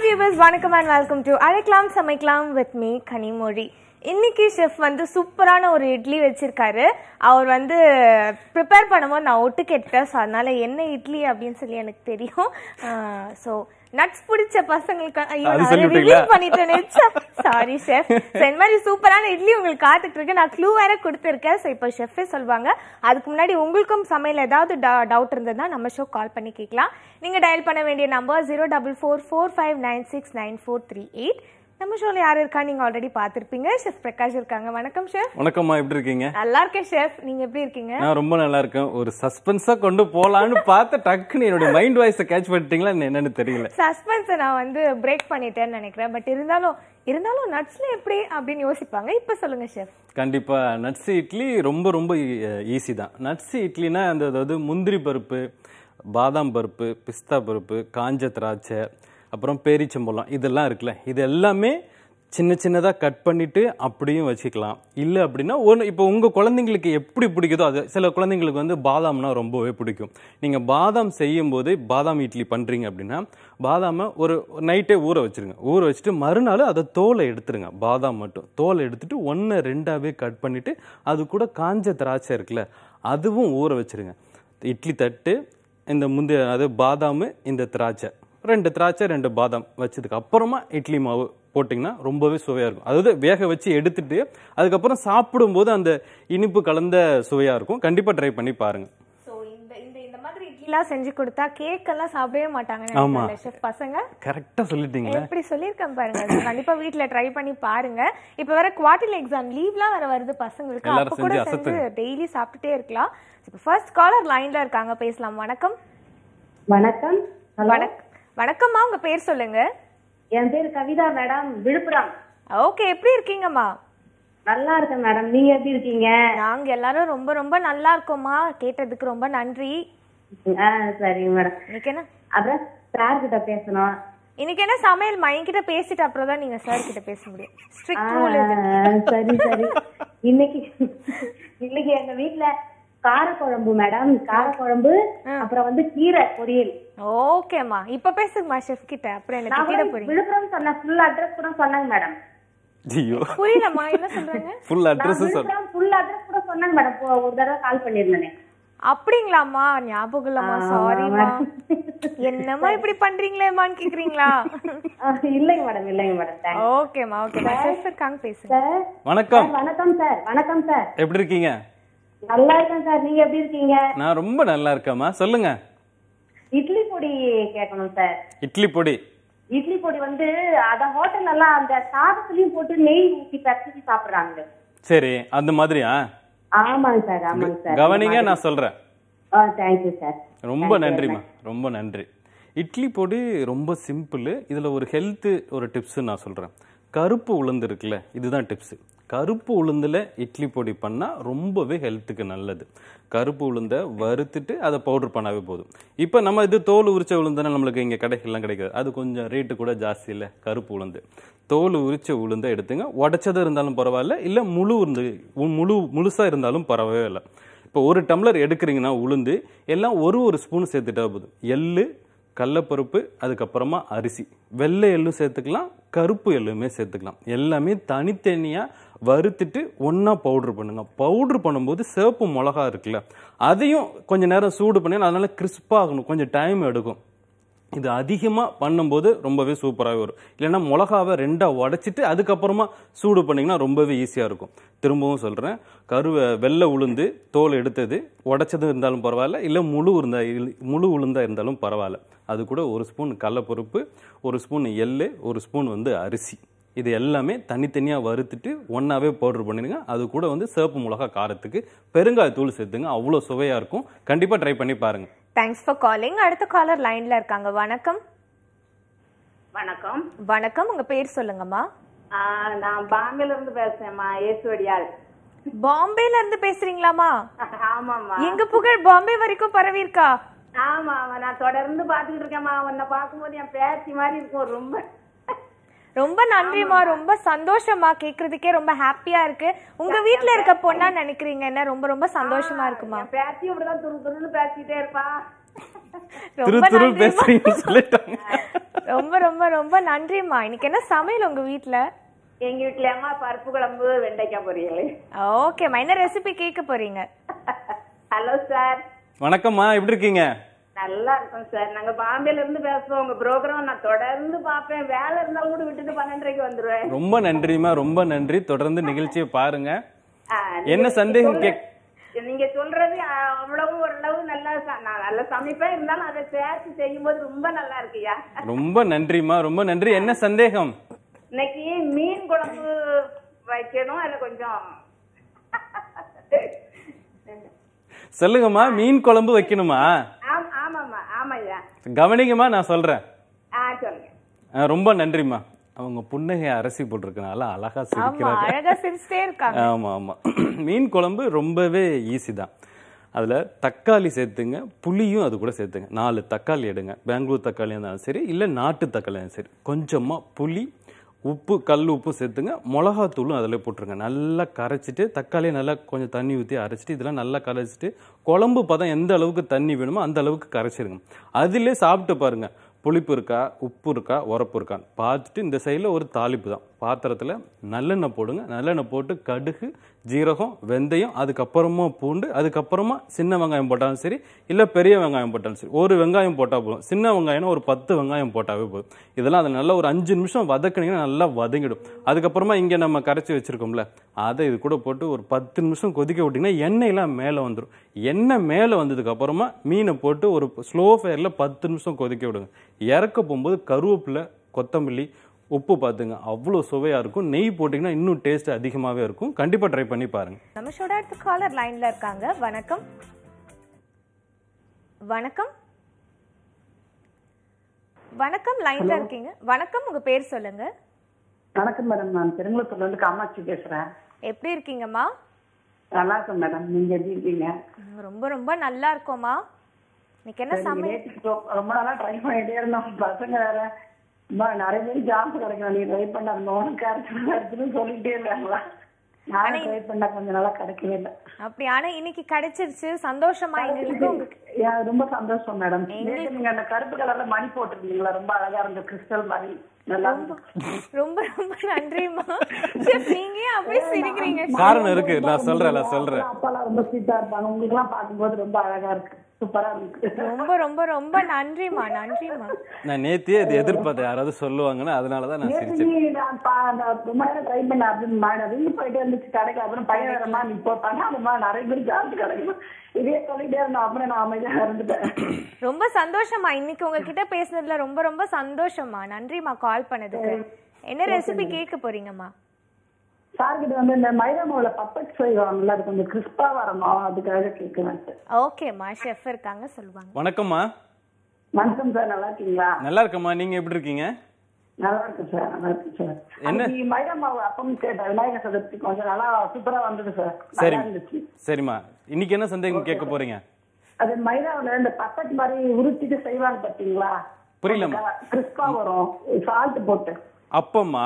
Viewers வணக்கம் and welcome to அழைக்கலாம் சமைக்கலாம் வித் மீ கனிமொழி இன்னைக்கு ஷெஃப் வந்து சூப்பரான ஒரு இட்லி வச்சிருக்காரு அவர் வந்து ப்ரிப்பேர் பண்ணும்போது நான் ஒட்டு கேட்டேன் ஸோ அதனால என்ன இட்லி அப்படின்னு சொல்லி எனக்கு தெரியும் ஸோ நட்ஸ் பிடிச்ச பசங்களுக்கு ஐயோ அது நான் சொல்லிவிட்டீங்களா? ரிவீல் பண்ணிட்டேனே சாரி ஷெஃப் இந்த மாதிரி சூப்பரான இட்லி உங்களுக்கு காத்துட்டு இருக்கு நான் க்ளூ வேற கொடுத்துருக்கேன் ஸோ இப்போ ஷெஃபே சொல்லுவாங்க அதுக்கு முன்னாடி உங்களுக்கும் சமையல் ஏதாவது டவுட் இருந்ததுன்னா நம்ம ஷோ கால் பண்ணி கேட்கலாம் நீங்க டயல் பண்ண வேண்டிய number zero double four four five nine six nine four three eight நம்ம ஷோல யார் இருக்கா நீங்க ஆல்ரெடி பார்த்திருப்பீங்க ஷெஃப் பிரகாஷ் இருக்காங்க வணக்கம் ஷெஃப் வணக்கம்மா எப்படி இருக்கீங்க நல்லா இருக்கேன் ஷெஃப் நீங்க எப்படி இருக்கீங்க நான் ரொம்ப நல்லா இருக்கேன் ஒரு சஸ்பென்ஸா கொண்டு போலான்னு பார்த்து டக்குன்னு என்னோட மைண்ட் வாய்ஸை கேட்ச் பண்ணிட்டீங்களா என்னன்னு தெரியல சஸ்பென்ஸை நான் வந்து பிரேக் பண்ணிட்டேன்னு நினைக்கிறேன் பட் இருந்தாலும் இருந்தாலும் நட்ஸ்ல எப்படி அப்படின்னு யோசிப்பாங்க இப்போ சொல்லுங்க ஷெஃப் கண்டிப்பா நட்ஸ் இட்லி ரொம்ப ரொம்ப ஈஸி தான் நட்ஸ் இட்லினா அந்த அதாவது முந்திரி பருப்பு பாதாம் பருப்பு பிஸ்தா பருப்பு காஞ்ச திராட்சை அப்புறம் பேரிச்சம்பழம் இதெல்லாம் இருக்குல்ல இது எல்லாமே சின்ன சின்னதாக கட் பண்ணிட்டு அப்படியும் வச்சுக்கலாம் இல்லை அப்படின்னா ஒன்று இப்போ உங்கள் குழந்தைங்களுக்கு எப்படி பிடிக்குதோ அது சில குழந்தைங்களுக்கு வந்து பாதாம்னா ரொம்பவே பிடிக்கும் நீங்கள் பாதாம் செய்யும்போது பாதாம் இட்லி பண்ணுறீங்க அப்படின்னா பாதாமை ஒரு நைட்டே ஊற வச்சிருங்க ஊற வச்சுட்டு மறுநாள் அதை தோலை எடுத்துருங்க பாதாம் மட்டும் தோலை எடுத்துட்டு ஒன்று ரெண்டாவே கட் பண்ணிட்டு அது கூட காஞ்ச திராட்சை இருக்குல்ல அதுவும் ஊற வச்சிருங்க இட்லி தட்டு இந்த முந்தைய அது பாதாம் இந்த திராட்சை ரெண்டு திராட்சை ரெண்டு பாதாம் வச்சதுக்கு அப்புறமா இட்லி மாவு போட்டிங்கன்னா ரொம்பவே சுவையாக இருக்கும் அதாவது வேக வச்சு எடுத்துட்டு அதுக்கப்புறம் சாப்பிடும்போது அந்த இனிப்பு கலந்த சுவையாக இருக்கும் கண்டிப்பாக ட்ரை பண்ணி பாருங்கள் ஸோ இந்த இந்த இந்த மாதிரி இட்லிலாம் செஞ்சு கொடுத்தா கேக் எல்லாம் சாப்பிடவே மாட்டாங்க ஆமா. ஷெஃப் பசங்க கரெக்டாக சொல்லிட்டீங்களே எப்படி சொல்லியிருக்கேன் பாருங்க So, கண்டிப்பா வீட்ல ட்ரை பண்ணி பாருங்க இப்ப வேற குவார்டர்லி எக்ஸாம் லீவ்லாம் வேற வருது பசங்களுக்கு எல்லாரும் அப்ப கூட செஞ்சு செஞ்சு அசத்துங்க. டெய்லி சாப்பிட்டுட்டே இருக்கலாம் இப்போ ஃபர்ஸ்ட் காலர் லைன்ல இருக்காங்க பேசலாம் வணக்கம் வணக்கம் ஹலோ வணக்கம் வணக்கம்மா உங்க பேர் சொல்லுங்க என் பேர் கவிதா மேடம் விழுப்புரம் ஓகே எப்படி இருக்கீங்கம்மா நல்லா இருக்கேன் மேடம் நீங்க எப்படி இருக்கீங்க நாங்க எல்லாரும் ரொம்ப ரொம்ப நல்லா இருக்கோம்மா கேட்டதுக்கு ரொம்ப நன்றி ஆ சரிங்க மேடம் இன்னைக்கு என்ன அப்புறம் சார் கிட்ட பேசணும் இன்னைக்கு என்ன சமையல் மையன்கிட்ட பேசிட்டு அப்புறம் தான் நீங்க சார் கிட்ட பேச முடியும் ஆ, ஸ்ட்ரிக்ட் ரூல் இது சரி சரி இன்னைக்கு இன்னைக்கு எங்க வீட்ல காரக்குழம்பு மேடம் காரக்குழம்பு அப்புறம் வந்து கீரை பொரியல் ஓகேம்மா இப்ப பேசுங்கம்மா ஷெஃப் கிட்ட அப்புறம் என்ன நான் திட்டிட கூட போறீங்க விழுப்புரம் சொன்ன ஃபுல் அட்ரஸ் கூட சொன்னாங்க மேடம் ஐயோ புரியலம்மா என்ன சொல்றாங்க ஃபுல் நான் அட்ரஸ் சொல் விழுப்புரம் ஃபுல் அட்ரஸ் கூட சொன்னாங்க மேடம் இப்போ ஒரு தடவை கால் பண்ணிருந்தேனே அப்படிங்களாம்மா ஞாபகம் இல்லம்மா சாரிம்மா என்னம்மா இப்படி பண்றீங்களேம்மான்னு கேக்குறீங்களா ஆ, இல்லைங்க மேடம் இல்லைங்க மேடம் தேங்க்ஸ் ஓகேம்மா ஓகேம்மா ஷெஃப் இருக்காங்க பேசுங்க சார் வணக்கம் சார், வணக்கம் சார் வணக்கம் சார் எப்படி இருக்கீங்க நல்லா இருக்கேன் சார் நீங்க எப்படி இருக்கீங்க நான் ரொம்ப நல்லா இருக்கேம்மா சொல்லுங்க இட்லி பொடி கேட்கணும் சார் இட்லி பொடி இட்லி பொடி வந்து அத ஹோட்டல்ல எல்லாம் அந்த சாதத்துலயும் போட்டு நெய் ஊத்தி பச்சடி சாப்பிடுறாங்க சரி அந்த மாதிரியா ஆமாங்க சார் ஆமாங்க சார் கவனிங்க நான் சொல்றேன் ஆ தேங்க்யூ சார் ரொம்ப நன்றிம்மா ரொம்ப நன்றி இட்லி பொடி ரொம்ப சிம்பிள் இதில் ஒரு ஹெல்த்து ஒரு டிப்ஸ் நான் சொல்கிறேன் கருப்பு உளுந்து இருக்குல்ல இதுதான் டிப்ஸு கருப்பு உளுந்தில் இட்லி பொடி பண்ணால் ரொம்பவே ஹெல்த்துக்கு நல்லது கருப்பு உளுந்தை வறுத்துட்டு அதை பவுடர் பண்ணாவே போதும் இப்போ நம்ம இது தோல் உரிச்ச உளுந்துனா நம்மளுக்கு இங்கே கடைகள்லாம் கிடைக்காது அது கொஞ்சம் ரேட்டு கூட ஜாஸ்தி இல்லை கருப்பு உளுந்து தோல் உரிச்ச உளுந்தை எடுத்துங்க உடச்சது இருந்தாலும் பரவாயில்ல இல்லை முழு உளுந்து உ- முழு முழுசாக இருந்தாலும் பரவாயில்ல இல்லை இப்போ ஒரு டம்ளர் எடுக்கிறீங்கன்னா உளுந்து எல்லாம் ஒரு ஒரு ஸ்பூன் சேர்த்துட்டா போதும் எள்ளு கடலப்பருப்பு அதுக்கப்புறமா அரிசி வெள்ளை எள்ளும் சேர்த்துக்கலாம் கருப்பு எள்ளுமே சேர்த்துக்கலாம் எல்லாமே தனித்தனியாக வறுத்துட்டு ஒன்றா பவுட்ரு பண்ணுங்க பவுட்ரு பண்ணும்போது சிவப்பு மிளகா இருக்குல்ல அதையும் கொஞ்ச நேரம் சூடு பண்ணி அதனால கிறிஸ்பாக ஆகணும் கொஞ்சம் டைம் எடுக்கும் இது அதிகமாக பண்ணும்போது ரொம்பவே சூப்பராகவே வரும் இல்லைன்னா மிளகாவை ரெண்டாக உடைச்சிட்டு அதுக்கப்புறமா சூடு பண்ணிங்கன்னா ரொம்பவே ஈஸியாக இருக்கும் திரும்பவும் சொல்கிறேன் கருவை வெள்ளை உளுந்து தோல் எடுத்தது உடைச்சது இருந்தாலும் பரவாயில்ல இல்லை முழு இருந்தா இல்- முழு உளுந்தா இருந்தாலும் பரவாயில்ல அது கூட ஒரு ஸ்பூன் கடலப்பருப்பு ஒரு ஸ்பூன் எள்ளு ஒரு ஸ்பூன் வந்து அரிசி இது எல்லாமே தனித்தனியாக வறுத்துட்டு ஒன்றாவே பவுடர் பண்ணிடுங்க அது கூட வந்து சிவப்பு மிளகா காரத்துக்கு பெருங்காயத்தூள் சேர்த்துங்க அவ்வளோ சுவையாக இருக்கும் கண்டிப்பாக ட்ரை பண்ணி பாருங்கள் தேங்க்ஸ் ஃபார் காலிங் அடுத்த காலர் லைன்ல இருக்காங்க வணக்கம் வணக்கம் வணக்கம் உங்க பேர் சொல்லுங்கம்மா ஆ, நான் பாம்பேல இருந்து பேசுறேன்மா ஏசுவடியால் பாம்பேல இருந்து பேசுறீங்களாமா ஆமாம்மா எங்க புகழ் பாம்பே வரைக்கும் பரவி இருக்கா ஆமா ஆமா நான் தொடர்ந்து பாத்துக்கிட்டு இருக்கேன்மா உன்னை பார்க்கும்போது என் பேத்தி மாதிரி இருக்கும் ரொம்ப ரொம்ப நன்றிமா ரொம்ப சந்தோஷமா கேக்குறதுக்கே ரொம்ப ஹாப்பியா இருக்கு உங்க வீட்ல இருக்க பொண்ணா நினைக்கிறீங்க என்ன ரொம்ப ரொம்ப சந்தோஷமா இருக்குமா என் பேத்தி இப்படிதான் துரு துருன்னு பேசிட்டே இருப்பா திரு ரொம்ப திரு நன்றிம்மா. பேசுறீங்கன்னு சொல்லிட்டாங்க ரொம்ப ரொம்ப ரொம்ப நன்றிம்மா இன்னைக்கு என்ன சமையல் உங்க வீட்ல எங்க வீட்டுல அம்மா பருப்பு குழம்பு வெண்டைக்காய் பொரியல் ஓகேம்மா என்ன ரெசிபி கேட்க போறீங்க ஹலோ சார் வணக்கம்மா எப்படி இருக்கீங்க நல்லா இருக்கும் சார் நாங்க பாம்பேல இருந்து பேசுவோம் உங்க ப்ரோக்ராம் நான் தொடர்ந்து பார்ப்பேன் வேலை இருந்தாலும் கூட விட்டுட்டு பன்னெண்டரைக்கு வந்துருவேன் ரொம்ப நன்றிம்மா ரொம்ப நன்றி தொடர்ந்து நிகழ்ச்சியை பாருங்க ஆ, என்ன நீங்க சந்தேகம் சொல்ற- கேக் நீங்க சொல்றது ஆ, அவ்வளவு ஓரளவு நல்லா ச- நான் நல்லா சமைப்பேன் இருந்தாலும் அதை சேர்த்து செய்யும்போது ரொம்ப நல்லா இருக்குயா ரொம்ப நன்றிம்மா ரொம்ப நன்றி என்ன சந்தேகம் இன்னைக்கு மீன் குழம்பு வைக்கணும் அதுல கொஞ்சம் சொல்லுங்கம்மா மீன் குழம்பு வைக்கணுமா ஆம்- ஆமாம்மா ஆமாய்யா கவனிங்கம்மா நான் சொல்றேன் ஆ சொல்லுங்க ஆ, ரொம்ப நன்றிம்மா அவங்க புன்னகை அரசி போட்டிருக்கனால அழகா ஆமா சிரிக்கிறாங்க அழகா சிரிச்சிட்டே இருக்காங்க ஆமா ஆமா மீன் குழம்பு ரொம்பவே ஈஸி தான் அதுல தக்காளி சேர்த்துங்க புளியும் அது கூட சேர்த்துங்க நாலு தக்காளி எடுங்க பெங்களூர் தக்காளி இருந்தாலும் சரி இல்ல நாட்டு தக்காளி இருந்தாலும் சரி கொஞ்சமா புளி உப்பு கல் உப்பு சேர்த்துங்க மிளகாத்தூளும் அதில் போட்டுருங்க நல்லா கரைச்சிட்டு தக்காளியை நல்லா கொஞ்சம் தண்ணி ஊற்றி அரைச்சிட்டு இதெல்லாம் நல்லா கரைச்சிட்டு குழம்பு பதம் எந்த அளவுக்கு தண்ணி வேணுமோ அந்த அளவுக்கு கரைச்சிருங்க அதிலே சாப்பிட்டு பாருங்க புளிப்பு இருக்கா உப்பு இருக்கா உரப்பு இருக்கான்னு பார்த்துட்டு இந்த சைடில் ஒரு தாளிப்பு தான் பாத்திரத்தில் நல்லெண்ணெய் போடுங்க நல்லெண்ணெய் போட்டு கடுகு ஜீரகம் வெந்தயம் அதுக்கப்புறமா பூண்டு அதுக்கப்புறமா சின்ன வெங்காயம் போட்டாலும் சரி இல்லை பெரிய வெங்காயம் போட்டாலும் சரி ஒரு வெங்காயம் போட்டால் போதும் சின்ன வெங்காயம்னா ஒரு பத்து வெங்காயம் போட்டாவே போதும் இதெல்லாம் அதை நல்லா ஒரு அஞ்சு நிமிஷம் வதக்குனீங்கன்னா நல்லா வதங்கிடும் அதுக்கப்புறமா இங்கே நம்ம கரைச்சி வச்சிருக்கோம்ல அதை இது கூட போட்டு ஒரு பத்து நிமிஷம் கொதிக்க விட்டிங்கன்னா எண்ணெயெல்லாம் மேலே வந்துடும் எண்ணெய் மேலே வந்ததுக்கு அப்புறமா மீனை போட்டு ஒரு ஸ்லோ ஃபயரில் பத்து நிமிஷம் கொதிக்க விடுங்க இறக்க போகும்போது கருவேப்பிலை கொத்தமல்லி உப்பு பார்த்துங்க அவ்வளோ சுவையாக இருக்கும் நெய் போட்டிங்கன்னா இன்னும் டேஸ்ட் அதிகமாகவே இருக்கும் கண்டிப்பாக ட்ரை பண்ணி பாருங்க நம்ம ஷோட அடுத்த காலர் லைன்ல இருக்காங்க வணக்கம் வணக்கம் வணக்கம் லைன்ல இருக்கீங்க வணக்கம் உங்க பேர் சொல்லுங்க வணக்கம் மேடம் நான் பெருங்குளத்தூர்ல இருந்து காமாட்சி பேசுறேன் எப்படி இருக்கீங்கம்மா நல்லா இருக்கேன் மேடம் நீங்க எப்படி இருக்கீங்க ம், ரொம்ப ரொம்ப நல்லா இருக்கோம்மா இன்னைக்கு என்ன நீங்க சமையல் நேத்துக்கு ரொ- ரொம்ப நாளா ட்ரை பண்ணிட்டே இருந்தோம் பசங்க வேற அம்மா, நிறைய பேர் ஜான்ஸ் கிடைக்கணும் நீ ட்ரை பண்ண உனக்கு கிடைச்சு கிடைச்சுன்னு சொல்லிட்டே இருக்காங்களா நானும் ட்ரை பண்ண கொஞ்ச நாளா கிடைக்கவே இல்லை அப்படி ஆனா இன்னைக்கு கிடைச்சிருச்சு சந்தோஷமா எங்களுக்கு உங்க யா, ரொம்ப சந்தோஷம் மேடம் நேத்து நீங்க அந்த கருப்பு கலர்ல மணி போட்டிருந்தீங்களா ரொம்ப அழகா இருந்த கிறிஸ்டல் மாதிரி நல்லா இருந்துச்சு. ரொம்ப ரொம்ப நன்றிம்மா Chef, நீங்க ஏன் அப்படியே சிரிக்கிறீங்க காரணம் இருக்கு நான் சொல்றேன் நான் சொல்றேன் அப்பாலாம் ரொம்ப ஸ்வீட்டா இருப்பாங்க உங்களுக்கு எல்லாம் பார்க்கும்போது ரொம்ப அழகா இருக்கு சூப்பரா இருக்கு ரொம்ப ரொம்ப ரொம்ப நன்றிம்மா நன்றிம்மா நான் நேத்தியே இது எதிர்பார்த்தேன் யாராவது சொல்லுவாங்கன்னு அதனால தான் நான் நேத்து சிரிச்சேன் நீ நான் பா- நான் ரொம்ப நேரம் ட்ரை பண்ண அப்படின்னு மேடம் ரிங் போயிட்டு இருந்துச்சு கடைக்கு அப்புறம் பையன் வரமா நீ இப்போ பண்ணாதம்மா நிறைய பேர் ஜாஸ்தி கிடைக்கும் இதே சொல்லிட்டே இருந்தோம் அப்புறம் நான் அமைதியா இருந்துட்டேன் ரொம்ப சந்தோஷமா இன்னைக்கு உங்ககிட்ட பேசுனதுல ரொம்ப ரொம்ப சந்தோஷமா நன்றிம்மா கால் பண்ணதுக்கு என்ன ரெசிபி கேட்க போறீங்கம்மா சார் கிட்ட வந்து இந்த மைதா மாவுல பப்பட் செய்வாங்கல்ல அது கொஞ்சம் கிறிஸ்பா வரணும் அதுக்காக கேட்குறேன் சார் ஓகேம்மா ஷெஃப் இருக்காங்க சொல்லுவாங்க வணக்கம்மா வணக்கம் சார் நல்லா இருக்கீங்களா நல்லா இருக்கம்மா நீங்க எப்படி இருக்கீங்க நல்லா இருக்கு சார் நல்லா இருக்கு சார் என்ன? அன்னைக்கு மைதா மாவு அப்பம் கேட்டேன் விநாயகர் சதுர்த்தி கொஞ்சம் நல்லா சூப்பரா வந்தது சார் சரி நல்லா இருந்துச்சு சரிம்மா இன்னைக்கு என்ன சந்தேகம் கேட்க போறீங்க அது மைதாவுல இந்த பப்பட் மாதிரி உருட்டிட்டு செய்வாங்க பாத்தீங்களா புரியலம்மா கிறிஸ்பா வரும் சால்ட் போட்டு அப்பம்மா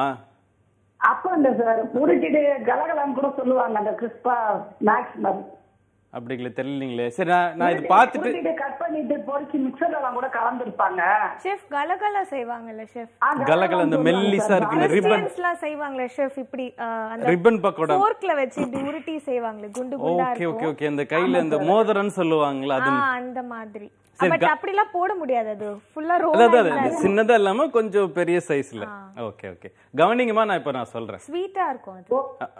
அப்ப இந்த சார் உருட்டிட்டு கலகலன்னு கூட சொல்லுவாங்க அந்த கிறிஸ்பா ஸ்நாக்ஸ் மாதிரி அப்படிங்களே தெரியலீங்களே சரி நான் நான் இது பார்த்துட்டு உருட்டிட்டு கட் பண்ணிட்டு பொரிச்சு மிக்சர்ல எல்லாம் கூட கலந்துருப்பாங்க ஷெஃப் கலகலா செய்வாங்களே ஷெஃப் ஆ, கலகல அந்த சொல்லுவாங்க மெல்லிசா சார். இருக்குல்ல ரிப்பன் கிறிஸ்டியன்ஸ்லாம் செய்வாங்களே ஷெஃப் இப்படி ஆ, அந்த ரிப்பன் பக்கோடா ஃபோர்க்ல வச்சு இப்படி உருட்டி செய்வாங்களே குண்டு குண்டா ஓகே ஓகே இருக்கும் ஓகே அந்த கையில இந்த மோதிரம்னு சொல்லுவாங்கல்ல அது ஆ அந்த மாதிரி பட் அப்படிலாம் போட முடியாது அது ஃபுல்லா அதாவது ரோல் அது சின்னதா இல்லாம கொஞ்சம் பெரிய சைஸ்ல ஓகே ஓகே கவனிங்கம்மா நான் இப்ப நான் சொல்றேன் ஸ்வீட்டா இருக்கும் அது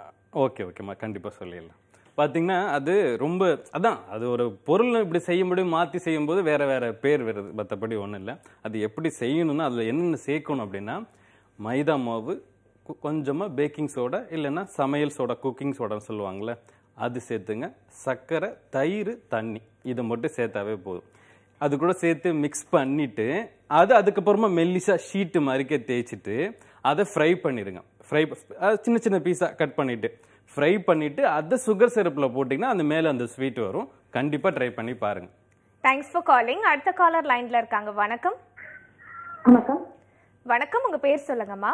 ஓகே ஓகேம்மா கண்டிப்பா சொல்லிடலாம் பாத்தீங்கன்னா அது ரொம்ப அதான் அது ஒரு பொருள் இப்படி செய்ய முடியும் மாத்தி செய்யும்போது வேற வேற பேர் வருது மற்றபடி ஒண்ணும் இல்லை அது எப்படி செய்யணும்னா அதுல என்னென்ன சேர்க்கணும் அப்படின்னா மைதா மாவு கொ- கொஞ்சமா பேக்கிங் சோடா இல்லைன்னா சமையல் சோடா குக்கிங் சோடான்னு சொல்லுவாங்கல்ல அது சேர்த்துங்க சர்க்கரை தயிர் தண்ணி இதை மட்டும் சேர்த்தாவே போதும் அது கூட சேர்த்து மிக்ஸ் பண்ணிட்டு அது அதுக்கப்புறமா மெல்லிசா ஷீட்டு மாதிரிக்கே தேய்ச்சிட்டு அதை ஃப்ரை பண்ணிடுங்க ஃப்ரை சின்ன சின்ன பீஸா கட் பண்ணிட்டு ஃப்ரை பண்ணிட்டு அதை சுகர் சிரப்பில் போட்டிங்கன்னா அந்த மேலே அந்த ஸ்வீட் வரும் கண்டிப்பாக ட்ரை பண்ணி பாருங்க தேங்க்ஸ் ஃபார் காலிங் அடுத்த காலர் லைன்ல இருக்காங்க வணக்கம் வணக்கம் வணக்கம் உங்க பேர் சொல்லுங்கம்மா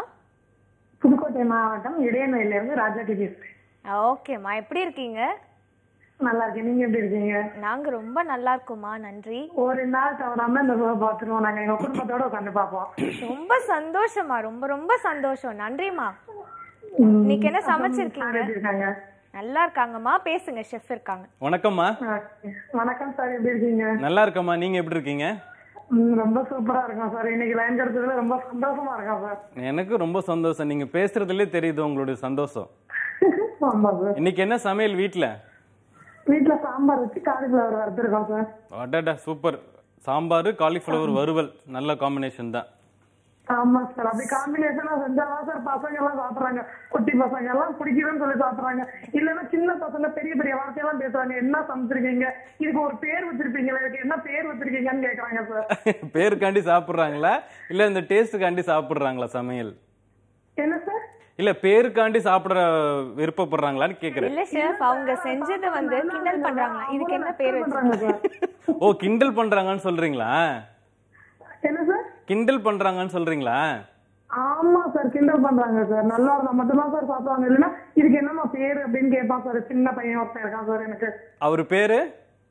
புதுக்கோட்டை மாவட்டம் இடையநெல்லில இருந்து ராஜா பேசுறேன் ஓகேம்மா எப்படி இருக்கீங்க நல்லா இருக்கேன் நீங்க எப்படி இருக்கீங்க நாங்க ரொம்ப நல்லா இருக்கோமா நன்றி ஒரு நாள் தவறாம இந்த ஷோ பார்த்துருவோம் நாங்க எங்க குடும்பத்தோட உட்காந்து பார்ப்போம் ரொம்ப சந்தோஷமா ரொம்ப ரொம்ப சந்தோஷம் நன்றிமா இன்னைக்கு என்ன சமைச்சிருக்கீங்க எப்படி இருக்காங்க நல்லா இருக்காங்கம்மா பேசுங்க ஷெஃப் இருக்காங்க வணக்கம்மா Okay. வணக்கம் சார் எப்படி இருக்கீங்க நல்லா இருக்கம்மா நீங்க எப்படி இருக்கீங்க ம், ரொம்ப சூப்பரா இருக்கும் சார் இன்னைக்கு லைன் கிடைச்சதுல ரொம்ப சந்தோஷமா இருக்கேன் சார் எனக்கு ரொம்ப சந்தோஷம் நீங்க பேசுறதுலே தெரியுது உங்களுடைய சந்தோஷம் ஆமா சார் இன்னைக்கு என்ன சமையல் வீட்ல வீட்டுல சாம்பார் வச்சு காலிஃபிளவர் வறுத்துருக்கோம் சார் அடடா சூப்பர் சாம்பார் காலிஃப்ளவர் வறுவல் நல்ல காம்பினேஷன் தான் ஆமா சார் அப்படி காம்பினேஷனா செஞ்சாதான் சார் பசங்க எல்லாம் சாப்பிடுறாங்க குட்டி பசங்க எல்லாம் பிடிக்குதுன்னு சொல்லி சாப்பிடுறாங்க இல்லன்னா சின்ன பசங்க பெரிய பெரிய வார்த்தையெல்லாம் பேசுறாங்க என்ன சமைச்சிருக்கீங்க இதுக்கு ஒரு பேர் வச்சிருப்பீங்களா இதுக்கு என்ன பேர் வச்சிருக்கீங்கன்னு கேக்குறாங்க சார் பேருக்காண்டி சாப்பிடுறாங்களா இல்ல இந்த டேஸ்ட்டுக்காண்டி சாப்பிடுறாங்களா சமையல் என்ன சார் இல்ல பேருக்காண்டி சாப்பிட விருப்பப்படுறாங்களான்னு கேக்குறேன் இல்ல ஷெஃப் அவங்க செஞ்சது வந்து கிண்டல் பண்றாங்களா இதுக்கு என்ன பேர் பண்றாங்க வச்சிருக்கீங்க சார் ஓ கிண்டல் பண்றாங்கன்னு சொல்றீங்களா என்ன சார் கிண்டல் பண்றாங்கன்னு சொல்றீங்களா ஆமா சார் கிண்டல் பண்றாங்க சார் நல்லா இருந்தா மட்டும்தான் சார் சாப்பிடுவாங்க இல்லைன்னா இதுக்கு என்னமா பேரு அப்படின்னு கேட்பான் சார் சின்ன பையன் ஒருத்தன் இருக்கான் சார் எனக்கு அவர் பேரு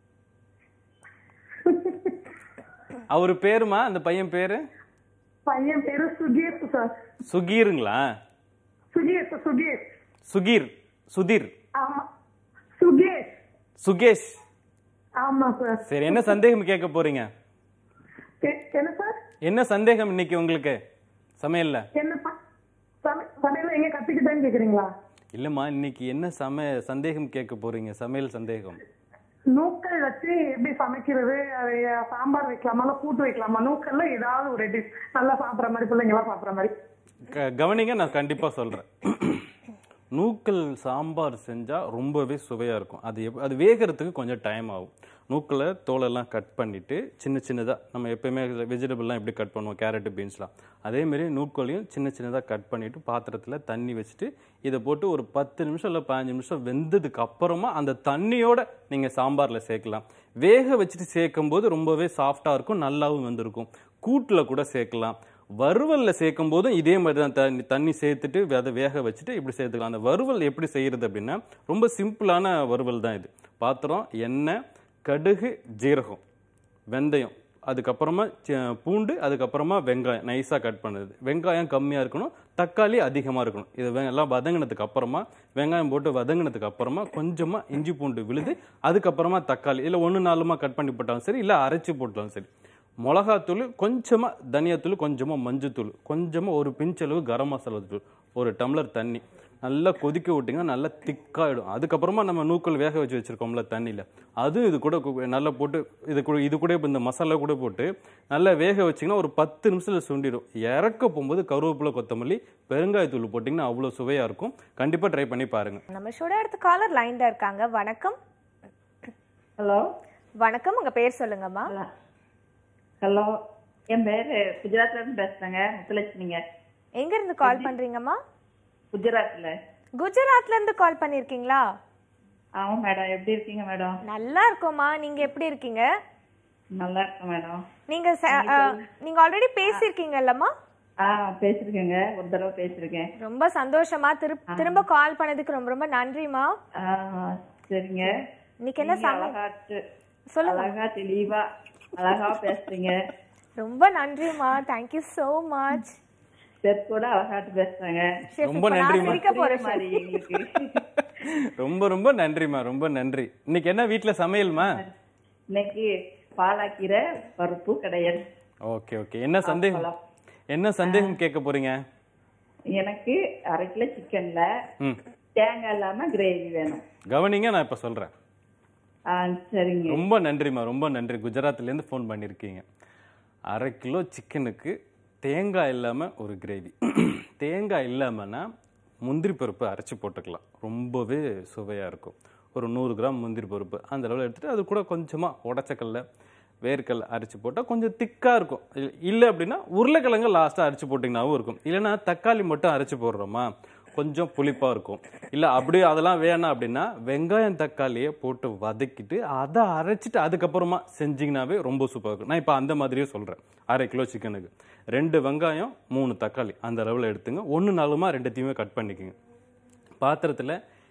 அவர் பேருமா அந்த பையன் பேரு பையன் பேரு சுகேஷ் சார் சுகீருங்களா சுகேஷ் சுகேஷ் சுகீர் சுதீர் ஆமா சுகேஷ் சுகேஷ் ஆமா சார் சரி என்ன சந்தேகம் கேட்க போறீங்க எ- என்ன சார் என்ன சந்தேகம் இன்னைக்கு உங்களுக்கு சமையல்ல என்ன ப- சமை- சமையல்ல எங்க கத்துக்கிட்டேன்னு கேக்குறீங்களா இல்லம்மா இன்னைக்கு என்ன சம சந்தேகம் கேட்க போறீங்க சமையல் சந்தேகம் நூக்கல் வச்சு எப்படி சமைக்கிறது அது சாம்பார் வைக்கலாமா இல்ல கூட்டு வைக்கலாமா நூக்கல்ல ஏதாவது ஒரு டிஷ் நல்லா சாப்பிடுற மாதிரி பிள்ளைங்க எல்லாம் சாப்பிடுற மாதிரி க- கவனிங்க நான் கண்டிப்பா சொல்றேன் நூக்கல் சாம்பார் செஞ்சா ரொம்பவே சுவையா இருக்கும் அது எப் அது வேகிறதுக்கு கொஞ்சம் டைம் ஆகும் நூக்கலை தோலெல்லாம் கட் பண்ணிட்டு சின்ன சின்னதா நம்ம எப்பயுமே வெஜிடபிள்லாம் எப்படி கட் பண்ணுவோம் கேரட்டு பீன்ஸ்லாம் அதே மாதிரி நூக்கோலையும் சின்ன சின்னதா கட் பண்ணிட்டு பாத்திரத்துல தண்ணி வச்சுட்டு இதை போட்டு ஒரு பத்து நிமிஷம் இல்லை பதினஞ்சு நிமிஷம் வெந்ததுக்கு அப்புறமா அந்த தண்ணியோட நீங்க சாம்பார்ல சேர்க்கலாம் வேக வச்சுட்டு சேர்க்கும் போது ரொம்பவே சாஃப்டா இருக்கும் நல்லாவும் வெந்திருக்கும் கூட்டுல கூட சேர்க்கலாம் வறுவல்ல சேர்க்கும் போதும் இதே மாதிரி தான் தண்ணி தண்ணி சேர்த்துட்டு அதை வேக வச்சுட்டு இப்படி சேர்த்துக்கலாம் அந்த வறுவல் எப்படி செய்யறது அப்படின்னா ரொம்ப சிம்பிளான வறுவல் தான் இது பாத்திரம் எண்ணெய் கடுகு ஜீரகம் வெந்தயம் அதுக்கப்புறமா சி- பூண்டு அதுக்கப்புறமா வெங்காயம் நைஸாக கட் பண்ணுது வெங்காயம் கம்மியாக இருக்கணும் தக்காளி அதிகமாக இருக்கணும் இது வெ- எல்லாம் வதங்கினதுக்கு அப்புறமா வெங்காயம் போட்டு வதங்கினதுக்கு அப்புறமா கொஞ்சமாக இஞ்சி பூண்டு விழுது அதுக்கப்புறமா தக்காளி இல்லை ஒன்று நாலுமா கட் பண்ணி போட்டாலும் சரி இல்லை அரைச்சி போட்டாலும் சரி மிளகாத்தூள் கொஞ்சமாக தனியாத்தூள் கொஞ்சமாக மஞ்சத்தூள் கொஞ்சமாக ஒரு பிஞ்சளவு கரம் மசாலா தூள் ஒரு டம்ளர் தண்ணி நல்லா கொதிக்க விட்டிங்கன்னா நல்லா திக்காயிடும் அதுக்கப்புறமா நம்ம நூக்கல் வேக வச்சு வச்சிருக்கோம்ல தண்ணியில் அதுவும் இது கூட கு- நல்லா போட்டு இது கூட இது கூட இப்போ இந்த மசாலா கூட போட்டு நல்லா வேக வச்சிங்கன்னா ஒரு பத்து நிமிஷத்தில் சுண்டிடும் இறக்க போகும்போது கருவேப்பிலை கொத்தமல்லி பெருங்காயத்தூள் போட்டிங்கன்னா அவ்வளோ சுவையாக இருக்கும் கண்டிப்பாக ட்ரை பண்ணி பாருங்கள் நம்ம ஷோட அடுத்த காலர் லைன்ல இருக்காங்க வணக்கம் ஹலோ வணக்கம் உங்க பேர் சொல்லுங்கம்மா ஹலோ என் பேரு குஜராத்ல இருந்து பேசுறேங்க முத்துலட்சுமிங்க எங்க இருந்து கால் பண்றீங்கம்மா குஜராத்ல குஜராத்ல இருந்து கால் பண்ணிருக்கீங்களா ஆமா மேடம் எப்படி இருக்கீங்க மேடம் நல்லா இருக்கோம்மா நீங்க எப்படி இருக்கீங்க நல்லா இருக்கேன் மேடம் நீங்க ச- அ, நீங்க ஆல்ரெடி பேசியிருக்கீங்கல்லம்மா ஆ பேசிருக்கேங்க ஒரு தடவை பேசிருக்கேன் ரொம்ப சந்தோஷமா திரும்ப திரும்ப கால் பண்ணதுக்கு ரொம்ப ரொம்ப நன்றிமா ஆ, சரிங்க இன்னைக்கு என்ன நீங்க சமையல் அழகாட்டு சொல்லுங்க அழகா தெளிவா அழகா பேசுறீங்க ரொம்ப நன்றிமா தேங்க்யூ so மச் செத் கூட அழகாட்டு பேசுறாங்க ரொம்ப நன்றிம்மா. சிரிக்க போறேன் மாதிரி எங்களுக்கு ரொம்ப ரொம்ப நன்றிம்மா ரொம்ப நன்றி இன்னைக்கு என்ன வீட்டில் சமையல்மா இன்னைக்கு பாலாக்கீரை பருப்பு கிடையாது ஓகே ஓகே என்ன சந்தேகம் என்ன சந்தேகம் கேட்க போறீங்க எனக்கு அரை கிலோ சிக்கன்ல ம் தேங்காய் இல்லாம கிரேவி வேணும் கவனிங்க நான் இப்போ சொல்கிறேன் ஆ சரிங்க ரொம்ப நன்றிம்மா ரொம்ப நன்றி குஜராத்லேருந்து ஃபோன் பண்ணியிருக்கீங்க அரை கிலோ சிக்கனுக்கு தேங்காய் இல்லாமல் ஒரு கிரேவி தேங்காய் இல்லாமன்னா முந்திரி பருப்பு அரைச்சி போட்டுக்கலாம் ரொம்பவே சுவையாக இருக்கும் ஒரு நூறு கிராம் முந்திரி பருப்பு அந்த அளவில் எடுத்துகிட்டு அது கூட கொஞ்சமாக உடச்சக்கல்ல வேர்க்கல்ல அரைச்சி போட்டால் கொஞ்சம் திக்காக இருக்கும் இல்- இல்லை அப்படின்னா உருளைக்கிழங்கு லாஸ்ட்டாக அரைச்சி போட்டிங்கனாவும் இருக்கும் இல்லைன்னா தக்காளி மட்டும் அரைச்சி போடுறோமா கொஞ்சம் புளிப்பாக இருக்கும் இல்லை அப்படியே அதெல்லாம் வேணாம் அப்படின்னா வெங்காயம் தக்காளியை போட்டு வதக்கிட்டு அதை அரைச்சிட்டு அதுக்கப்புறமா செஞ்சிங்கனாவே ரொம்ப சூப்பராக இருக்கும் நான் இப்போ அந்த மாதிரியே சொல்கிறேன் அரை கிலோ சிக்கனுக்கு ரெண்டு வெங்காயம் மூணு தக்காளி அந்த அளவில் எடுத்துங்க ஒன்று நாலுமா ரெண்டுத்தையுமே கட் பண்ணிக்கோங்க பாத்திரத்தில்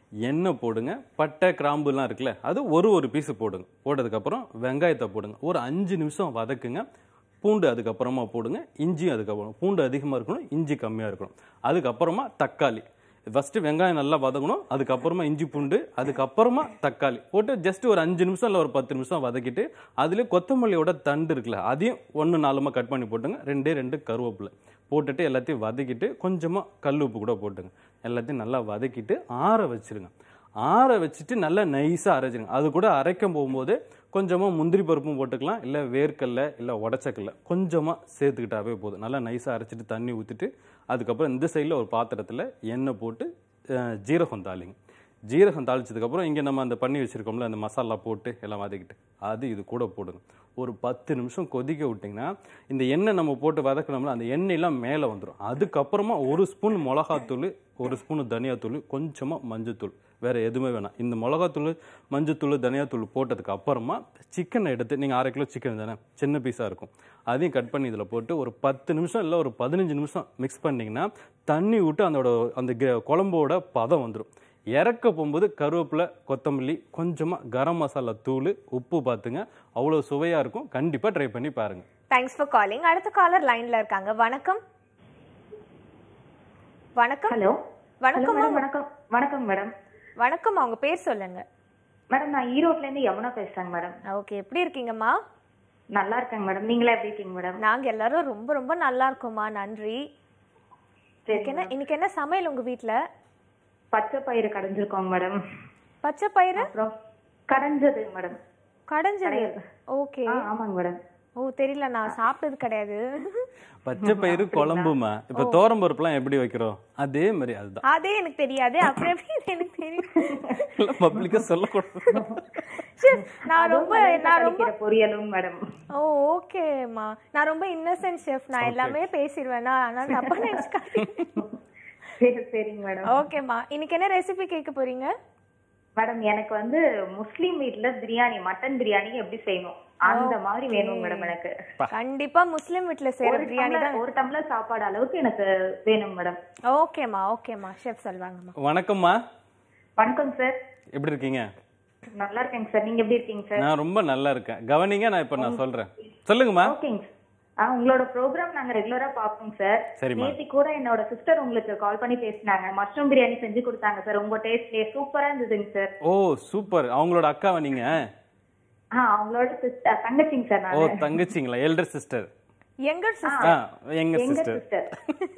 எண்ணெய் போடுங்க பட்டை கிராம்புலாம் இருக்குல்ல அது ஒரு ஒரு பீஸ் போடுங்க போட்டதுக்கப்புறம் வெங்காயத்தை போடுங்க ஒரு அஞ்சு நிமிஷம் வதக்குங்க பூண்டு அதுக்கப்புறமா போடுங்க இஞ்சியும் அதுக்கப்புறம் பூண்டு அதிகமாக இருக்கணும் இஞ்சி கம்மியாக இருக்கணும் அதுக்கப்புறமா தக்காளி ஃபஸ்ட்டு வெங்காயம் நல்லா வதங்கணும் அதுக்கப்புறமா இஞ்சி பூண்டு அதுக்கப்புறமா தக்காளி போட்டு ஜஸ்ட் ஒரு அஞ்சு நிமிஷம் இல்லை ஒரு பத்து நிமிஷம் வதக்கிட்டு அதுலேயே கொத்தமல்லியோட தண்டு இருக்குல்ல அதையும் ஒன்று நாலுமா கட் பண்ணி போட்டுங்க ரெண்டே ரெண்டு கருவேப்பிலை போட்டுட்டு எல்லாத்தையும் வதக்கிட்டு கொஞ்சமாக கல் உப்பு கூட போட்டுங்க எல்லாத்தையும் நல்லா வதக்கிட்டு ஆற வச்சிருங்க ஆற வச்சுட்டு நல்லா நைஸாக அரைச்சிருங்க அது கூட அரைக்கும் போகும்போது கொஞ்சமாக முந்திரி பருப்பும் போட்டுக்கலாம் இல்லை வேர்க்கல்ல இல்லை உடச்சக்கல்ல கொஞ்சமாக சேர்த்துக்கிட்டாவே போதும் நல்லா நைஸாக அரைச்சிட்டு தண்ணி ஊற்றிட்டு அதுக்கப்புறம் இந்த சைடில் ஒரு பாத்திரத்தில் எண்ணெய் போட்டு அஹ், ஜீரகம் தாளிங்க ஜீரகம் தாளிச்சதுக்கப்புறம் இங்கே நம்ம அந்த பண்ணி வச்சுருக்கோம்ல அந்த மசாலா போட்டு எல்லாம் வதக்கிட்டு அது இது கூட போடுங்க ஒரு பத்து நிமிஷம் கொதிக்க விட்டிங்கன்னா இந்த எண்ணெய் நம்ம போட்டு வதக்கணும்ல அந்த எண்ணெயெல்லாம் மேலே வந்துடும் அதுக்கப்புறமா ஒரு ஸ்பூன் மிளகாத்தூள் ஒரு ஸ்பூன் தனியாத்தூள் கொஞ்சமாக மஞ்சத்தூள் வேறு எதுவுமே வேணாம் இந்த மிளகாத்தூள் மஞ்சத்தூள் தனியாத்தூள் போட்டதுக்கு அப்புறமா சிக்கனை எடுத்து நீங்கள் அரை கிலோ சிக்கன் தானே சின்ன பீஸாக இருக்கும் அதையும் கட் பண்ணி இதில் போட்டு ஒரு பத்து நிமிஷம் இல்லை ஒரு பதினஞ்சு நிமிஷம் மிக்ஸ் பண்ணிங்கன்னா தண்ணி விட்டு அதோட அந்த கெ- குழம்போட பதம் வந்துடும் இறக்க போகும்போது கருவேப்பிலை கொத்தமல்லி கொஞ்சமாக கரம் மசாலா தூள் உப்பு பார்த்துங்க அவ்வளோ சுவையாக இருக்கும் கண்டிப்பாக ட்ரை பண்ணி பாருங்கள் தேங்க்ஸ் ஃபார் காலிங் அடுத்த காலர் லைன்ல இருக்காங்க வணக்கம் வணக்கம் ஹலோ வணக்கம் மேடம் வணக்கம் வணக்கம் மேடம் வணக்கம் அவங்க பேர் சொல்லுங்க மேடம் நான் ஈரோட்ல இருந்து யமுனா பேசுறேங்க மேடம் ஓகே எப்படி இருக்கீங்கம்மா நல்லா இருக்கேங்க மேடம் நீங்களா எப்படி இருக்கீங்க மேடம் நாங்க எல்லாரும் ரொம்ப ரொம்ப நல்லா இருக்கோம்மா நன்றி இன்னைக்கு என்ன இன்னைக்கு என்ன சமையல் உங்க வீட்ல பச்சை பயிறு கடைஞ்சிருக்கோங்க மேடம் பச்சை பயிறு அப்புறம் கடைஞ்சது மேடம் கடைஞ்சது ஓகே ஆ ஆமாங்க மேடம் ஓ தெரியல நான் சாப்பிட்டது கிடையாது பச்சை பயிறு குழம்புமா இப்போ தோரம் பருப்புலாம் எப்படி வைக்கிறோம் அதே மாதிரி அதுதான் அதே எனக்கு தெரியாது அப்புறம் எப்படி இது எனக்கு தெரியும் பப்ளிக்காக சொல்லக்கூடாது Chef, நான் ரொம்ப நான் ரொம்ப கிடைக்கிற பொரியலும் மேடம் ஓ ஓகேம்மா நான் ரொம்ப இன்னசென்ட் ஷெஃப் நான் எல்லாமே பேசிடுவேனா அதனால தப்பா நினைச்சுக்காதீங்க சரி சரிங்க மேடம் ஓகேம்மா இன்னைக்கு என்ன ரெசிபி கேட்க போறீங்க மேடம் எனக்கு வந்து முஸ்லீம் வீட்ல பிரியாணி மட்டன் பிரியாணி எப்படி செய்யணும் அந்த மாதிரி வேணும் மேடம் எனக்கு கண்டிப்பா முஸ்லிம் வீட்ல செய்யற ஒரு பிரியாணி டம்ளர் தான் ஒரு டம்ளர் சாப்பாடு அளவுக்கு எனக்கு வேணும் மேடம் ஓகேம்மா ஓகேம்மா ஷெஃப் சொல்வாங்கம்மா வணக்கம்மா வணக்கம் சார் எப்படி இருக்கீங்க நல்லா இருக்கேங்க சார் நீங்க எப்படி இருக்கீங்க சார் நான் ரொம்ப நல்லா இருக்கேன் கவனிங்க நான் இப்போ நான் சொல்கிறேன் சொல்லுங்கம்மா ஓகேங்க ஆ உங்களோட ப்ரோக்ராம் நாங்க ரெகுலரா பாப்போம் சார் சரிம்மா. நேத்தி கூட என்னோட சிஸ்டர் உங்களுக்கு கால் பண்ணி பேசினாங்க மஷ்ரூம் பிரியாணி செஞ்சு கொடுத்தாங்க சார் உங்க டேஸ்ட்லயே சூப்பரா இருந்ததுங்க சார் ஓ சூப்பர் அவங்களோட அக்காவா நீங்க ஆ அவங்களோட சிஸ்டர் தங்கச்சிங்க சார் ஓ நான் தங்கச்சிங்களா எல்டர் சிஸ்டர் எங்க ஆ எங்க எங்க சிஸ்டர் சிஸ்டர்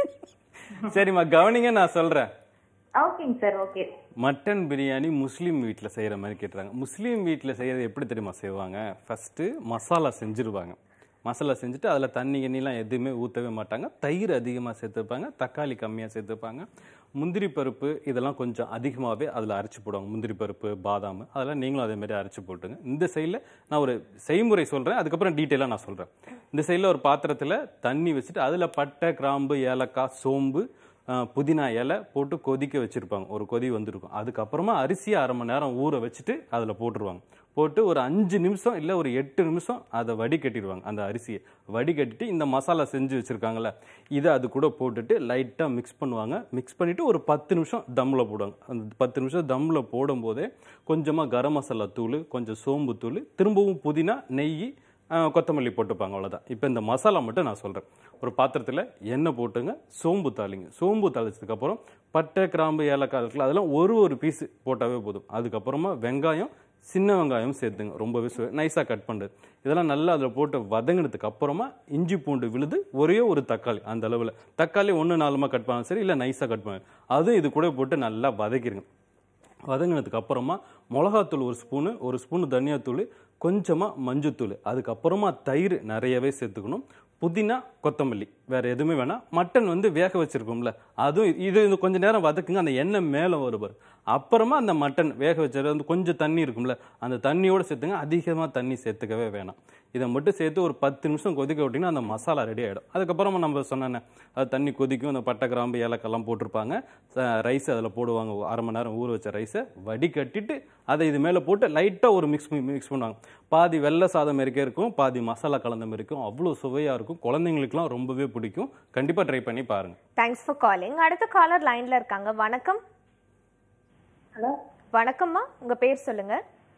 சரிம்மா கவனிங்க நான் சொல்றேன் ஓகேங்க sir okay mutton biryani Muslim வீட்டில் செய்கிற மாதிரி கேட்டுறாங்க முஸ்லீம் வீட்டில் செய்கிறது எப்படி தெரியுமா செய்வாங்க ஃபஸ்ட்டு மசாலா செஞ்சுருவாங்க மசாலா செஞ்சுட்டு அதில் தண்ணி எண்ணிலாம் எதுவுமே ஊற்றவே மாட்டாங்க தயிர் அதிகமாக சேர்த்துப்பாங்க தக்காளி கம்மியாக சேர்த்துப்பாங்க முந்திரி பருப்பு இதெல்லாம் கொஞ்சம் அதிகமாகவே அதில் அரைச்சி போடுவாங்க முந்திரி பருப்பு பாதாம் அதெல்லாம் நீங்களும் அதே மாதிரி அரைச்சி போட்டுங்க இந்த சைடில் நான் ஒரு செய்முறை சொல்கிறேன் அதுக்கப்புறம் டீட்டெயிலாக நான் சொல்கிறேன் இந்த சைடில் ஒரு பாத்திரத்தில் தண்ணி வச்சுட்டு அதில் பட்டை கிராம்பு ஏலக்காய் சோம்பு ஆஹ் புதினா இலை போட்டு கொதிக்க வச்சுருப்பாங்க ஒரு கொதி வந்திருக்கும் அதுக்கப்புறமா அரிசியை அரை மணி நேரம் ஊற வச்சுட்டு அதில் போட்டுருவாங்க போட்டு ஒரு அஞ்சு நிமிஷம் இல்லை ஒரு எட்டு நிமிஷம் அதை வடிகட்டிடுவாங்க அந்த அரிசியை வடிகட்டிட்டு இந்த மசாலா செஞ்சு வச்சுருக்காங்கல்ல இதை அது கூட போட்டுட்டு லைட்டாக மிக்ஸ் பண்ணுவாங்க மிக்ஸ் பண்ணிவிட்டு ஒரு பத்து நிமிஷம் தம்மில் போடுவாங்க அந்த பத்து நிமிஷம் தம்மில் போடும்போதே கொஞ்சமாக கரம் மசாலா தூள் கொஞ்சம் சோம்பு தூள் திரும்பவும் புதினா நெய் ஆஹ் கொத்தமல்லி போட்டுப்பாங்க அவ்வளோதான் இப்போ இந்த மசாலா மட்டும் நான் சொல்கிறேன் ஒரு பாத்திரத்தில் எண்ணெய் போட்டுங்க சோம்பு தாளிங்க சோம்பு தாளிச்சதுக்கப்புறம் பட்டை கிராம்பு ஏலக்காய் இருக்குல்ல அதெல்லாம் ஒரு ஒரு பீஸ் போட்டாவே போதும் அதுக்கப்புறமா வெங்காயம் சின்ன வெங்காயம் சேர்த்துங்க ரொம்பவே நைஸாக கட் பண்ணுறது இதெல்லாம் நல்லா அதில் போட்டு வதங்கினதுக்கு அப்புறமா இஞ்சி பூண்டு விழுது ஒரே ஒரு தக்காளி அந்த அளவில் தக்காளி ஒன்று நாலுமா கட் பண்ணாலும் சரி இல்லை நைஸாக கட் பண்ணுங்க அதுவும் இது கூட போட்டு நல்லா வதக்கிடுங்க வதங்கினதுக்கு அப்புறமா மிளகாத்தூள் ஒரு ஸ்பூனு ஒரு ஸ்பூனு தனியாத்தூள் கொஞ்சமாக மஞ்சத்தூள் அதுக்கப்புறமா தயிர் நிறையவே சேர்த்துக்கணும் புதினா கொத்தமல்லி வேற எதுவுமே வேணாம் மட்டன் வந்து வேக வச்சிருக்கோம்ல அதுவும் இது இது கொஞ்ச நேரம் வதக்குங்க அந்த எண்ணெய் மேலே வரும் பாரு அப்புறமா அந்த மட்டன் வேக வச்சது வந்து கொஞ்சம் தண்ணி இருக்கும்ல அந்த தண்ணியோட சேர்த்துங்க அதிகமாக தண்ணி சேர்த்துக்கவே வேணாம் இதை மட்டும் சேர்த்து ஒரு பத்து நிமிஷம் கொதிக்க விட்டிங்கன்னா அந்த மசாலா ரெடி ஆகிடும் அதுக்கப்புறமா நம்ம சொன்னேன்னே அது தண்ணி கொதிக்கும் அந்த பட்டை கிராம்பு ஏலக்கெல்லாம் போட்டிருப்பாங்க ரைஸ் அதில் போடுவாங்க ஒரு அரை மணி நேரம் ஊற வச்ச ரைஸை வடிகட்டிட்டு அதை இது மேலே போட்டு லைட்டாக ஒரு மிக்ஸ் மிக்ஸ் பண்ணுவாங்க பாதி வெள்ளை சாதம் மாதிரிக்கே இருக்கும் பாதி மசாலா கலந்த மாதிரி இருக்கும் அவ்வளோ சுவையாக இருக்கும் குழந்தைங்களுக்குலாம் ரொம்பவே பிடிக்கும் கண்டிப்பாக ட்ரை பண்ணி பாருங்கள் தேங்க்ஸ் ஃபார் காலிங் அடுத்த காலர் லைன்ல இருக்காங்க வணக்கம் ஹலோ வணக்கம்மா உங்க பேர் சொல்லுங்க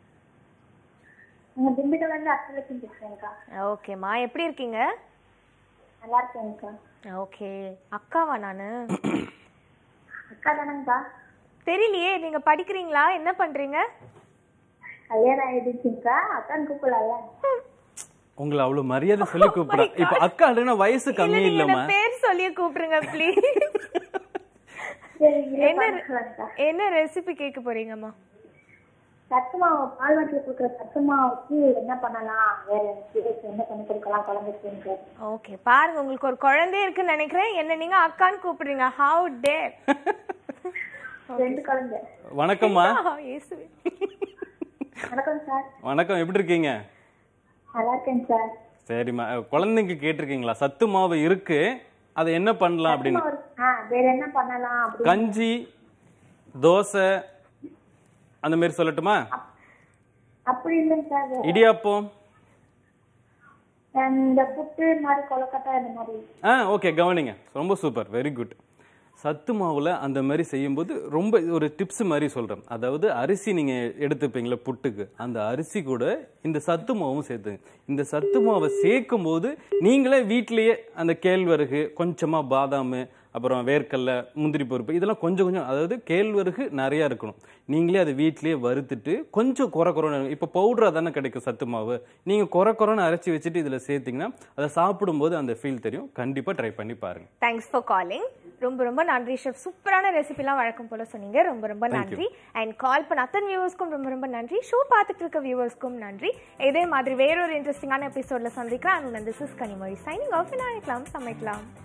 நாங்க திண்டுக்கல்ல இருந்து அஷ்டலட்சுமி பேசுறேன்க்கா ஓகேம்மா எப்படி இருக்கீங்க நல்லா இருக்கேன்க்கா ஓகே அக்காவா நானு அக்கா தானேங்கக்கா தெரியலையே நீங்க படிக்கிறீங்களா என்ன பண்றீங்க கல்யாணம் ஆயிடுச்சுங்கக்கா அக்கான்னு கூப்பிடலாம்ல உங்களை அவ்வளவு மரியாதை சொல்லி கூப்பிடுறா இப்ப அக்கா இல்லைன்னா வயசு இல்ல கம்மி நீங்க இல்லம்மா என்ன பேர் சொல்லியே கூப்பிடுங்க ப்ளீஸ் சரி என்ன என்ன என்ன ரெசிபி கேட்க போறீங்கம்மா சத்து மாவு பால் வாட்டில கொடுக்குற சத்து மாவுக்கு என்ன பண்ணலாம் வேற எனக்கு என்ன பண்ணி கொடுக்கலாம் குழந்தைக்கு ஓகே பாருங்க உங்களுக்கு ஒரு குழந்தை இருக்குன்னு நினைக்கிறேன் என்ன நீங்க அக்கான்னு கூப்பிடுறீங்க ஹவு டேர் ரெண்டு குழந்தை வணக்கம்மா இயேசுவே வணக்கம் சார் வணக்கம் எப்படி இருக்கீங்க நல்லா இருக்கேன் சார் சரிம்மா குழந்தைங்க கேட்டிருக்கீங்களா சத்து மாவு இருக்கு அதை என்ன பண்ணலாம் அப்படின்னு ஆ வேற என்ன பண்ணலாம் அப்படி கஞ்சி தோசை அந்த மாதிரி சொல்லட்டுமா அப்படி இல்லைங்க சார் வேற இடியாப்பம் இந்த புட்டு மாதிரி கொலக்கட்டை இந்த மாதிரி ஆ ஓகே கவனிங்க ரொம்ப சூப்பர் வெரி குட் சத்து மாவுல அந்த மாதிரி செய்யும்போது ரொம்ப இது ஒரு டிப்ஸ் மாதிரி சொல்றேன் அதாவது அரிசி நீங்க எடுத்துப்பீங்களா புட்டுக்கு அந்த அரிசி கூட இந்த சத்து மாவும் சேர்த்துங்க இந்த சத்து மாவை சேர்க்கும் போது நீங்களே வீட்டிலேயே அந்த கேழ்வரகு கொஞ்சமா பாதாம் அப்புறம் வேர்க்கடலை முந்திரி பருப்பு இதெல்லாம் கொஞ்சம் கொஞ்சம் அதாவது கேழ்வரகு நிறைய இருக்கணும் நீங்களே அதை வீட்டிலேயே வறுத்துட்டு கொஞ்சம் குறை குறைன்னு இப்போ பவுடராக தானே கிடைக்கும் சத்து மாவு நீங்கள் குறை குறைன்னு அரைச்சி வச்சுட்டு இதில் சேர்த்தீங்கன்னா அதை சாப்பிடும்போது அந்த ஃபீல் தெரியும் கண்டிப்பாக ட்ரை பண்ணி பாருங்க தேங்க்ஸ் ஃபார் காலிங் ரொம்ப ரொம்ப நன்றி ஷெஃப் சூப்பரான ரெசிபிலாம் வழக்கம் போல சொன்னீங்க ரொம்ப ரொம்ப நன்றி அண்ட் கால் பண்ண அத்தனை வியூவர்ஸ்க்கும் ரொம்ப ரொம்ப நன்றி ஷோ பார்த்துட்டு இருக்க வியூவர்ஸ்க்கும் நன்றி இதே மாதிரி வேறொரு இன்ட்ரெஸ்டிங்கான எபிசோட்ல சந்திக்கிறேன் and this is Kanimozhi signing off நாளைக்கலாம் சமைக்கலாம்